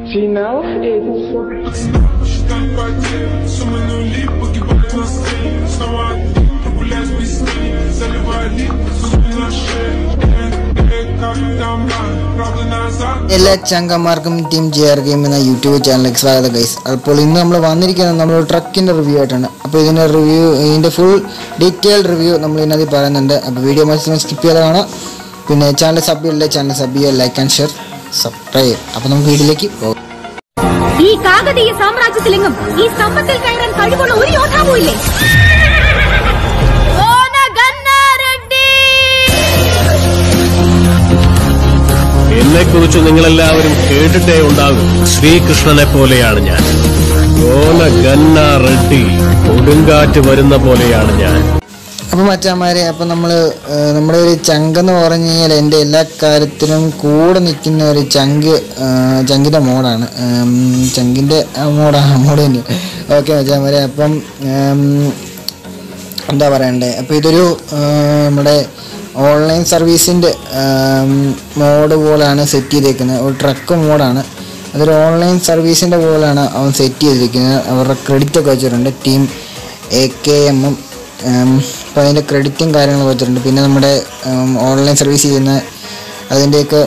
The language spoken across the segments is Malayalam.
Final edit. Stand by ten, sommer nu liv, boogie bollen og sten Snarere populært vi sten, selv det var litt, så spiller skjell എല്ലാ ചങ്കന്മാർക്കും ടീം ജെ ആർ ഗെയിം എന്ന യൂട്യൂബ് ചാനലിലേക്ക് സ്വാഗതം ഗൈസ് അപ്പോൾ ഇന്ന് നമ്മൾ വന്നിരിക്കുന്നത് നമ്മൾ ട്രക്കിൻ്റെ റിവ്യൂ ആയിട്ടാണ് അപ്പോൾ ഇതിൻ്റെ റിവ്യൂ ഇതിൻ്റെ ഫുൾ ഡീറ്റെയിൽഡ് റിവ്യൂ നമ്മൾ ഇതിനകത്ത് പറയുന്നുണ്ട് അപ്പോൾ വീഡിയോ മാക്സിമം സ്കിപ്പ് ചെയ്ത് കാണാം പിന്നെ ചാനൽ സബ് ചെയ്യില്ല ചാനൽ സബ് ചെയ്യുക ലൈക്ക് ആൻഡ് ഷെയർ സബ്സ്ക്രൈബ് അപ്പോൾ നമുക്ക് വീഡിയോയിലേക്ക് പോകാം ഈ കാകതീയ സാമ്രാജ്യത്തിലെങ്ങും ഈ സ്തംഭത്തിൽ കയറാൻ കഴിവുള്ള ഒരു യോദ്ധാവും ഇല്ലേ എന്നെക്കുറിച്ച് നിങ്ങളെല്ലാവരും കേട്ടിട്ടേ ഉണ്ടാകും ശ്രീകൃഷ്ണനെ പോലെയാണ് ഞാൻ ഓല ഗന്ന റെഡ്ഡി കൊടുങ്കാറ്റ് വരുന്ന പോലെയാണ് ഞാൻ അപ്പോൾ മച്ചാന്മാരെ അപ്പോൾ നമ്മൾ നമ്മുടെ ഒരു ചങ്കെന്ന് പറഞ്ഞു കഴിഞ്ഞാൽ എൻ്റെ എല്ലാ കാര്യത്തിനും കൂടെ നിൽക്കുന്ന ഒരു ചങ്ക് ആ, ചങ്കിൻ്റെ മോഡാണ് ഉം, ചങ്കിൻ്റെ മോഡാണ് മോഡ് തന്നെ ഓക്കെ മച്ചാന്മാരെ അപ്പം ഉം, എന്താ പറയണ്ടേ അപ്പോൾ ഇതൊരു ആ, നമ്മുടെ ഓൺലൈൻ സർവീസിൻ്റെ മോഡ് പോലാണ് സെറ്റ് ചെയ്തേക്കുന്നത് ഒരു ട്രക്ക് മോഡാണ് അതൊരു ഓൺലൈൻ സർവീസിൻ്റെ പോലാണ് അവൻ സെറ്റ് ചെയ്തിരിക്കുന്നത് അവരുടെ ക്രെഡിറ്റ് ഒക്കെ വെച്ചിട്ടുണ്ട് ടീം എ കെ എമ്മും അപ്പോൾ അതിൻ്റെ ക്രെഡിറ്റും കാര്യങ്ങളൊക്കെ വെച്ചിട്ടുണ്ട് പിന്നെ നമ്മുടെ ഓൺലൈൻ സർവീസ് ചെയ്യുന്ന അതിൻ്റെയൊക്കെ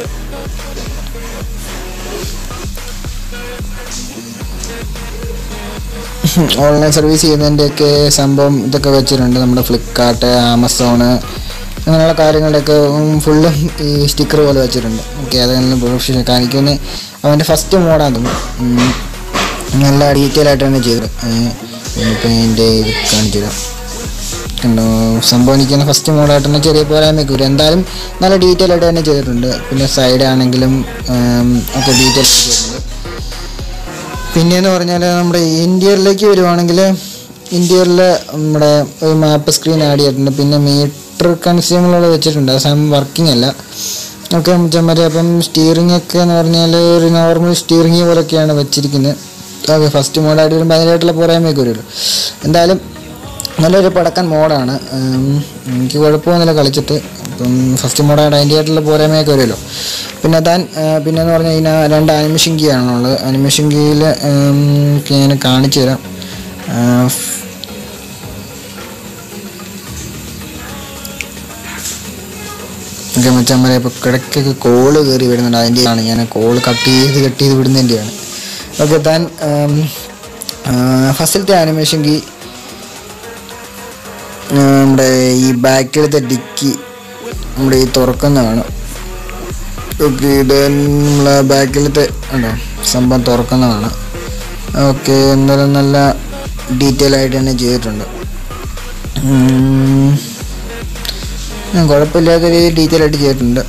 ഓൺലൈൻ സർവീസ് ചെയ്യുന്നതിൻ്റെയൊക്കെ സംഭവം ഇതൊക്കെ വെച്ചിട്ടുണ്ട് നമ്മുടെ ഫ്ലിപ്കാർട്ട് ആമസോണ് അങ്ങനെയുള്ള കാര്യങ്ങളുടെയൊക്കെ ഫുള്ളും ഈ സ്റ്റിക്കർ പോലെ വെച്ചിട്ടുണ്ട് ഓക്കെ അതെല്ലാം പ്രൊഫഷണൽ കാണിക്കുന്ന അവൻ്റെ ഫസ്റ്റ് മോഡാണ് തോന്നുന്നു നല്ല ഡീറ്റെയിൽ ആയിട്ട് തന്നെ ചെയ്തത് ഇപ്പം എൻ്റെ ഇത് കാണിച്ചു തരാം കണ്ടോ സംഭവം എനിക്ക് ഫസ്റ്റ് മോഡായിട്ട് തന്നെ ചെറിയ പോരായ്മയൊക്കെ വരും എന്തായാലും നല്ല ഡീറ്റെയിൽ ആയിട്ട് തന്നെ ചെയ്തിട്ടുണ്ട് പിന്നെ സൈഡ് ആണെങ്കിലും ഉം, ഒക്കെ ഡീറ്റെയിൽ ആയിട്ട് ചെയ്തിട്ടുണ്ട് പിന്നെയെന്ന് പറഞ്ഞാൽ നമ്മുടെ ഇന്ത്യയിലേക്ക് വരുവാണെങ്കിൽ ഇന്ത്യയിൽ നമ്മുടെ ഒരു മാപ്പ് സ്ക്രീൻ ആഡ് ചെയ്തിട്ടുണ്ട് പിന്നെ മീറ്റർ കൺസ്യൂമറുകൾ വെച്ചിട്ടുണ്ട് ആ സാധനം വർക്കിംഗ് അല്ല ഓക്കെ മറ്റേ അപ്പം സ്റ്റിയറിംഗ് ഒക്കെ എന്ന് പറഞ്ഞാൽ ഒരു നോർമൽ സ്റ്റിയറിംഗ് പോലൊക്കെയാണ് വെച്ചിരിക്കുന്നത് ഓക്കെ ഫസ്റ്റ് മോഡായിട്ട് വരുമ്പോൾ അതിനായിട്ടുള്ള പോരായ്മയൊക്കെ വരുമല്ലോ എന്തായാലും നല്ലൊരു പടക്കൻ മോഡാണ് ഉം, എനിക്ക് കുഴപ്പമൊന്നുമില്ല കളിച്ചിട്ട് അപ്പം ഫസ്റ്റ് മോഡായിട്ട് അതിൻ്റെ ആയിട്ടുള്ള പോരായ്മയൊക്കെ വരുമല്ലോ പിന്നെ താൻ പിന്നെ എന്ന് പറഞ്ഞാൽ ഇതിന് രണ്ട് അനിമേഷൻ കീ ആണുള്ളത് അനിമേഷൻ കീയിൽ ഞാൻ കാണിച്ചു തരാം ആ, ഒക്കെ മച്ചാൻ ഇപ്പോൾ കിടക്കൊക്കെ കോള് കയറി വരുന്നുണ്ട് അതിൻ്റെ ആണ് ഞാൻ കോള് കട്ട് ചെയ്ത് കട്ട് ചെയ്ത് വിടുന്നതിൻ്റെയാണ് ഓക്കെ താൻ ഫസ്റ്റിലത്തെ ആനിമേഷൻ കീ നമ്മുടെ ഈ ബാക്കിലത്തെ ഡിക്കി നമ്മുടെ ഈ തുറക്കുന്നതാണ് ഓക്കെ ഇത് നമ്മളെ ബാക്കിലത്തെ ഉണ്ടോ സംഭവം തുറക്കുന്നതാണ് ഓക്കെ എന്തായാലും നല്ല ഡീറ്റെയിൽ ആയിട്ട് തന്നെ ചെയ്തിട്ടുണ്ട് ഉം. ഉം, കുഴപ്പമില്ലാത്ത രീതിയിൽ ഡീറ്റെയിൽ ആയിട്ട് ചെയ്തിട്ടുണ്ട്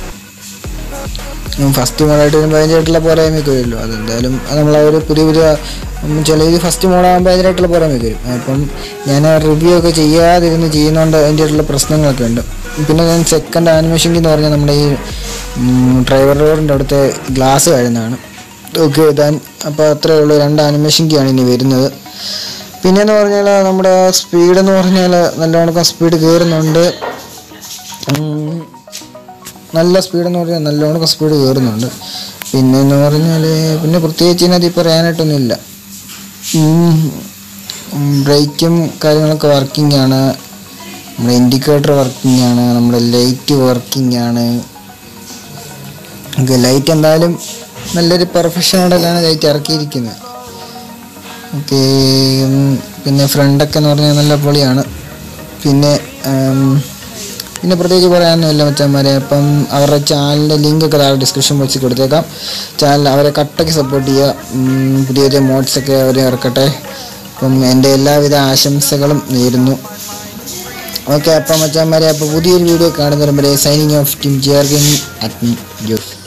ഫസ്റ്റ് മോഡായിട്ട് വരുമ്പോൾ അതിൻ്റെയായിട്ടുള്ള പോരായ്മയൊക്കെ വരുമല്ലോ അതെന്തായാലും നമ്മൾ ആ ഒരു പുതിയ പുതിയ ഉം, ചില ഇത് ഫസ്റ്റ് മോഡാകുമ്പോൾ അതിനായിട്ടുള്ള പോരായ്മയൊക്കെ വരും അപ്പം ഞാൻ റിവ്യൂ ഒക്കെ ചെയ്യാതിരുന്ന് ചെയ്യുന്നതുകൊണ്ട് അതിൻ്റെയായിട്ടുള്ള പ്രശ്നങ്ങളൊക്കെ ഉണ്ട് പിന്നെ ഞാൻ സെക്കൻഡ് ആനിമേഷൻ എന്ന് പറഞ്ഞാൽ നമ്മുടെ ഈ ഡ്രൈവർ റോഡിൻ്റെ അവിടുത്തെ ഗ്ലാസ് കഴിഞ്ഞതാണ് ഓക്കെ താൻ അപ്പോൾ അത്രയേ ഉള്ളൂ രണ്ട് ആനിമേഷൻ ആണ് ഇനി വരുന്നത് പിന്നെയെന്ന് പറഞ്ഞാൽ നമ്മുടെ സ്പീഡ് എന്ന് പറഞ്ഞാൽ നല്ലോണം സ്പീഡ് കയറുന്നുണ്ട് ഉം, നല്ല സ്പീഡെന്ന് പറഞ്ഞാൽ നല്ലോണം സ്പീഡ് കയറുന്നുണ്ട് പിന്നെ എന്ന് പറഞ്ഞാൽ പിന്നെ പ്രത്യേകിച്ച് ഇതിനകത്ത് ഇപ്പോൾ പറയാനായിട്ടൊന്നുമില്ല ബ്രേക്കും കാര്യങ്ങളൊക്കെ വർക്കിംഗ് ആണ് നമ്മുടെ ഇൻഡിക്കേറ്റർ വർക്കിംഗ് ആണ് നമ്മുടെ ലൈറ്റ് വർക്കിംഗ് ആണ് ഓക്കെ ലൈറ്റ് എന്തായാലും നല്ലൊരു പെർഫെക്ഷനോടെല്ലാം ലൈറ്റ് ഇറക്കിയിരിക്കുന്നത് ഓക്കെ പിന്നെ ഫ്രണ്ടൊക്കെ എന്ന് പറഞ്ഞാൽ നല്ല പൊളിയാണ് പിന്നെ ഉം, പിന്നെ പ്രത്യേകിച്ച് പറയാനൊന്നുമില്ല മച്ചന്മാരെ അപ്പം അവരുടെ ചാനലിൻ്റെ ലിങ്ക് ഒക്കെ താഴെ ഡിസ്ക്രിപ്ഷൻ ബോക്സിൽ കൊടുത്തേക്കാം ചാനൽ അവരെ കട്ടയ്ക്ക് സപ്പോർട്ട് ചെയ്യുക ഉം, പുതിയ പുതിയ മോഡ്സൊക്കെ അവർ ഇറക്കട്ടെ അപ്പം എൻ്റെ എല്ലാവിധ ആശംസകളും നേരുന്നു ഓക്കെ അപ്പം മച്ചന്മാരെ അപ്പോൾ പുതിയൊരു വീഡിയോ കാണുന്നവരെ signing off team J R game at Jose